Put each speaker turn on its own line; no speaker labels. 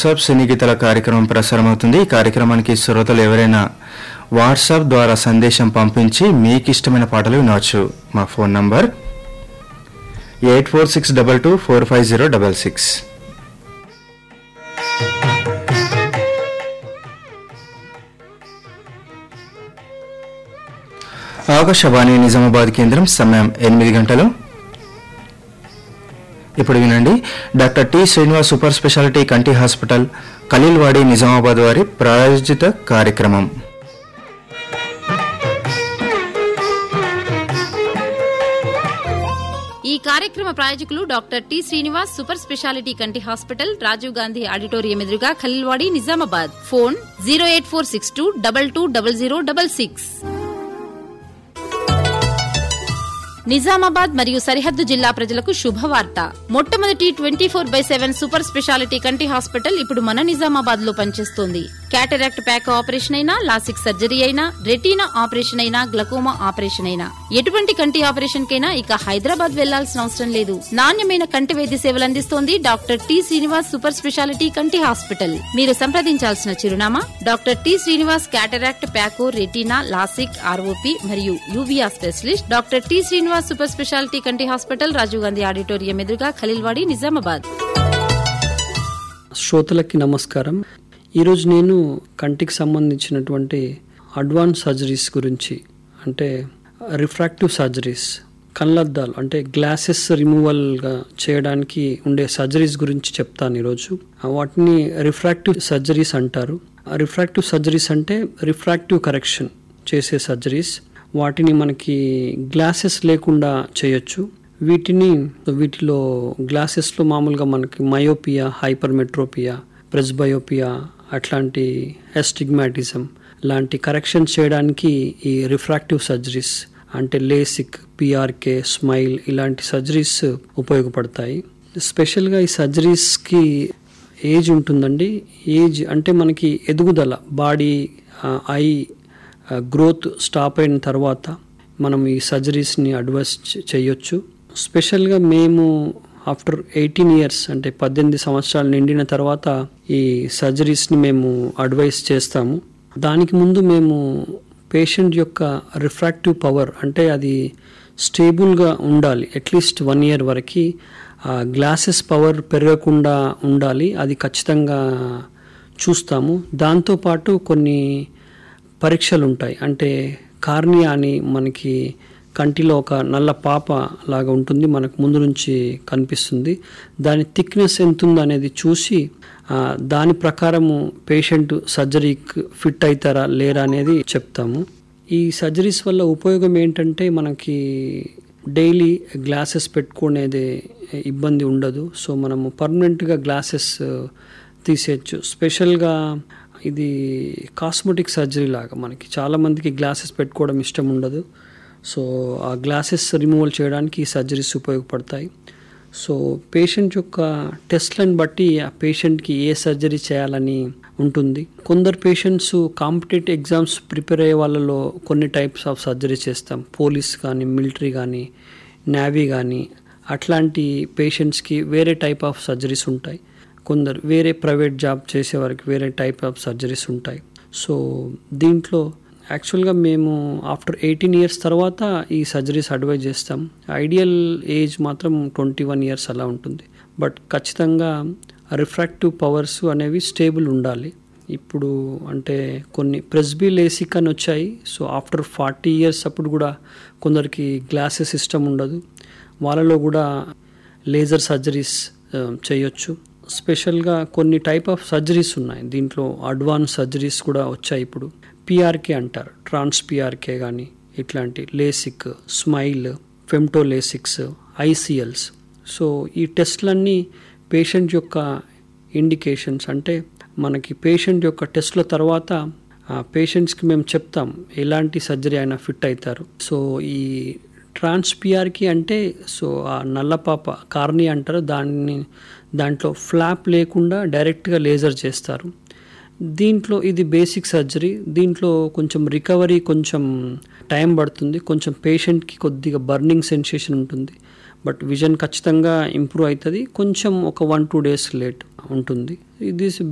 WhatsApp సినీ గీతల కార్యక్రమం ప్రసారమవుతుంది ఈ కార్యక్రమానికి శ్రోతలు ఎవరైనా వాట్సాప్ ద్వారా సందేశం పంపించి మీకు ఇష్టమైన పాటలు వినవచ్చు మా phone number eight four six double two four five zero double six Akashvani Nizamabad కేంద్రం సమయం ఎనిమిది గంటలు ఇప్పుడు వినండి doctor T Srinivas super speciality కంటి హాస్పిటల్ ఖలీల్వాడి నిజామాబాద్ వారి ప్రాయోజిత కార్యక్రమం
ఈ కార్యక్రమ ప్రాయోజకులు doctor T Srinivas super speciality కంటి హాస్పిటల్ రాజీవ్ గాంధీ ఆడిటోరియం ఎదురుగా Khaleelwadi Nizamabad phone zero eight four six two double two double zero double six Nizamabad మరియు సరిహద్దు జిల్లా ప్రజలకు శుభవార్త మొట్టమొదటి twenty four by seven super speciality కంటి హాస్పిటల్ ఇప్పుడు మన నిజామాబాద్ లో పనిచేస్తోంది క్యాటరాక్ట్ ప్యాక్ ఆపరేషన్ అయినా లాసిక్ సర్జరీ అయినా రెటీనా ఆపరేషన్ అయినా గ్లకోమా ఆపరేషన్ అయినా ఎటువంటి కంటి ఆపరేషన్ కైనా ఇక హైదరాబాద్ వెళ్లాల్సిన అవసరం లేదు నాణ్యమైన కంటి వైద్య సేవలు అందిస్తోంది doctor T Srinivas super speciality కంటి హాస్పిటల్ మీరు సంప్రదించాల్సిన చిరునామా doctor T Srinivas cataract phaco retina LASIK ROP మరియు uvea specialist doctor T Srinivas super speciality కంటి హాస్పిటల్ రాజీవ్ గాంధీ ఆడిటోరియం ఎదురుగా ఖలీల్వాడి నిజామాబాద్
శ్రోతలకి నమస్కారం ఈరోజు నేను కంటికి సంబంధించినటువంటి అడ్వాన్స్ సర్జరీస్ గురించి అంటే రిఫ్రాక్టివ్ సర్జరీస్ కళ్ళద్దాలు అంటే గ్లాసెస్ రిమూవల్గా చేయడానికి ఉండే సర్జరీస్ గురించి చెప్తాను ఈరోజు వాటిని రిఫ్రాక్టివ్ సర్జరీస్ అంటారు రిఫ్రాక్టివ్ సర్జరీస్ అంటే రిఫ్రాక్టివ్ కరెక్షన్ చేసే సర్జరీస్ వాటిని మనకి గ్లాసెస్ లేకుండా చేయొచ్చు వీటిని వీటిలో గ్లాసెస్లో మామూలుగా మనకి మయోపియా హైపర్మెట్రోపియా ప్రెస్బయోపియా అట్లాంటి ఎస్టిగ్మాటిజం లాంటి కరెక్షన్ చేయడానికి ఈ రిఫ్రాక్టివ్ సర్జరీస్ అంటే లేసిక్ పిఆర్కే స్మైల్ ఇలాంటి సర్జరీస్ ఉపయోగపడతాయి స్పెషల్గా ఈ సర్జరీస్కి ఏజ్ ఉంటుందండి ఏజ్ అంటే మనకి ఎదుగుదల బాడీ ఐ గ్రోత్ స్టాప్ అయిన తర్వాత మనం ఈ సర్జరీస్ని అడ్వైస్ చేయొచ్చు స్పెషల్గా మేము ఆఫ్టర్ ఎయిటీన్ ఇయర్స్ అంటే పద్దెనిమిది సంవత్సరాలు నిండిన తర్వాత ఈ సర్జరీస్ని మేము అడ్వైస్ చేస్తాము దానికి ముందు మేము పేషెంట్ యొక్క రిఫ్రాక్టివ్ పవర్ అంటే అది స్టేబుల్గా ఉండాలి అట్లీస్ట్ వన్ ఇయర్ వరకు గ్లాసెస్ పవర్ పెరగకుండా ఉండాలి అది ఖచ్చితంగా చూస్తాము దాంతోపాటు కొన్ని పరీక్షలు ఉంటాయి అంటే కార్నియా అని మనకి కంటిలో ఒక నల్ల పాప లాగా ఉంటుంది మనకు ముందు నుంచి కనిపిస్తుంది దాని థిక్నెస్ ఎంత ఉందో అనేది చూసి దాని ప్రకారము పేషెంట్ సర్జరీకి ఫిట్ అవుతారా లేరా అనేది చెప్తాము ఈ సర్జరీస్ వల్ల ఉపయోగం ఏంటంటే మనకి డైలీ గ్లాసెస్ పెట్టుకునేది ఇబ్బంది ఉండదు సో మనము పర్మనెంట్గా గ్లాసెస్ తీసేయచ్చు స్పెషల్గా ఇది కాస్మెటిక్ సర్జరీ లాగా మనకి చాలామందికి గ్లాసెస్ పెట్టుకోవడం ఇష్టం ఉండదు సో ఆ గ్లాసెస్ రిమూవల్ చేయడానికి ఈ సర్జరీస్ ఉపయోగపడతాయి సో పేషెంట్ యొక్క టెస్ట్లను బట్టి ఆ పేషెంట్కి ఏ సర్జరీ చేయాలని ఉంటుంది కొందరు పేషెంట్స్ కాంపిటేటివ్ ఎగ్జామ్స్ ప్రిపేర్ అయ్యే వాళ్ళలో కొన్ని టైప్స్ ఆఫ్ సర్జరీ చేస్తాం పోలీస్ కానీ మిలిటరీ కానీ నేవీ కానీ అట్లాంటి పేషెంట్స్కి వేరే టైప్ ఆఫ్ సర్జరీస్ ఉంటాయి కొందరు వేరే ప్రైవేట్ జాబ్ చేసే వారికి వేరే టైప్ ఆఫ్ సర్జరీస్ ఉంటాయి సో దీంట్లో యాక్చువల్గా మేము ఆఫ్టర్ ఎయిటీన్ ఇయర్స్ తర్వాత ఈ సర్జరీస్ అడ్వైజ్ చేస్తాం ఐడియల్ ఏజ్ మాత్రం ట్వంటీ వన్ ఇయర్స్ అలా ఉంటుంది బట్ ఖచ్చితంగా రిఫ్రాక్టివ్ పవర్స్ అనేవి స్టేబుల్ ఉండాలి ఇప్పుడు అంటే కొన్ని ప్రెస్బీ లేసిక్ అని వచ్చాయి సో ఆఫ్టర్ ఫార్టీ ఇయర్స్ అప్పుడు కూడా కొందరికి గ్లాసెస్ సిస్టమ్ ఉండదు వాళ్ళలో కూడా లేజర్ సర్జరీస్ చేయొచ్చు స్పెషల్గా కొన్ని టైప్ ఆఫ్ సర్జరీస్ ఉన్నాయి దీంట్లో అడ్వాన్స్ సర్జరీస్ కూడా వచ్చాయి ఇప్పుడు పిఆర్కే అంటారు ట్రాన్స్ పిఆర్కే కానీ ఇట్లాంటి LASIK SMILE femto LASIKs ICLs so ఈ టెస్ట్లన్నీ పేషెంట్ యొక్క ఇండికేషన్స్ అంటే మనకి పేషెంట్ యొక్క టెస్ట్ల తర్వాత పేషెంట్స్కి మేము చెప్తాం ఎలాంటి సర్జరీ అయినా ఫిట్ అవుతారు సో ఈ ట్రాన్స్పిఆర్కి అంటే సో ఆ నల్లపాప కార్ని అంటారు దాన్ని దాంట్లో ఫ్లాప్ లేకుండా డైరెక్ట్గా లేజర్ చేస్తారు దీంట్లో ఇది బేసిక్ సర్జరీ దీంట్లో కొంచెం రికవరీ కొంచెం టైం పడుతుంది కొంచెం పేషెంట్కి కొద్దిగా బర్నింగ్ సెన్సేషన్ ఉంటుంది బట్ విజన్ ఖచ్చితంగా ఇంప్రూవ్ అవుతుంది కొంచెం ఒక వన్ టూ డేస్ లేట్ ఉంటుంది ఇది